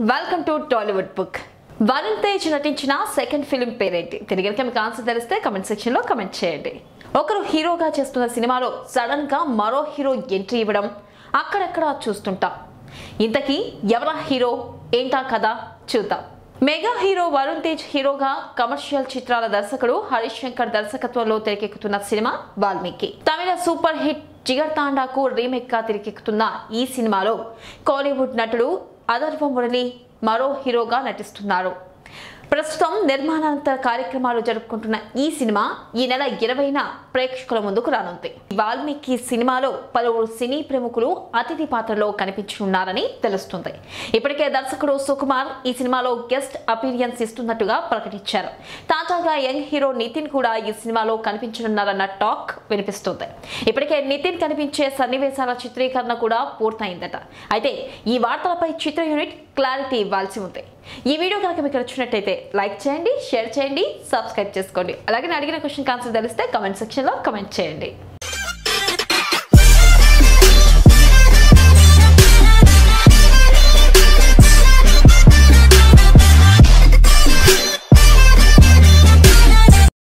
welcome to Tollywood book Varun Tej నటించిన second film పేరేంటి తిరిగి కనుక మీకు ఆన్సర్ తెలిస్తే కమెంట్ సెక్షన్ లో కమెంట్ చేయండి ఒకరు హీరోగా చేస్తున్న సినిమాలో సడన్ గా మరో హీరో ఎంట్రీ ఇవ్వడం అక్కడక్కడ చూస్తుంటాం ఇంతకీ ఎవరా హీరో ఏంటా కదా చూద్దాం మెగా హీరో వరుణ్ తేజ్ హీరోగా కమర్షియల్ చిత్రాల దర్శకుడు హరీష్ శంకర్ దర్శకత్వంలో తెరకెక్కుతున్న సినిమా వాల్మీకి తమిళ సూపర్ హిట్ జిగర్ తాండాకు రీమేక్ గా తెరకెక్కుతున్న ఈ సినిమాలో కోలీవుడ్ నటుడు అదర్వ మురళి మరో హీరోగా నటిస్తున్నారు ప్రస్తుతం నిర్మాణాంతర కార్యక్రమాలు జరుపుకుంటున్న ఈ సినిమా ఈ నెల ఇరవైన ప్రేక్షకుల ముందుకు రానుంది వాల్మీకి సినిమాలో పలువురు సినీ ప్రముఖులు అతిథి పాత్రలో కనిపించనున్నారని తెలుస్తుంది ఇప్పటికే దర్శకుడు సుకుమార్ ఈ సినిమాలో గెస్ట్ అపీరియన్స్ ఇస్తున్నట్టుగా ప్రకటించారు తాజాగా యంగ్ హీరో నితిన్ కూడా ఈ సినిమాలో కనిపించనున్నారన్న టాక్ వినిపిస్తుంది ఇప్పటికే నితిన్ కనిపించే సన్నివేశాల చిత్రీకరణ కూడా పూర్తయిందట అయితే ఈ వార్తలపై చిత్ర యూనిట్ క్లారిటీ ఇవ్వాల్సి ఉంది ఈ వీడియో కనుక మీకు నచ్చినట్టయితే లైక్ చేయండి షేర్ చేయండి సబ్స్క్రైబ్ చేసుకోండి అలాగే నేను అడిగిన క్వశ్చన్ ఆన్సర్ తెలిస్తే కమెంట్ సెక్షన్లో కమెంట్ చేయండి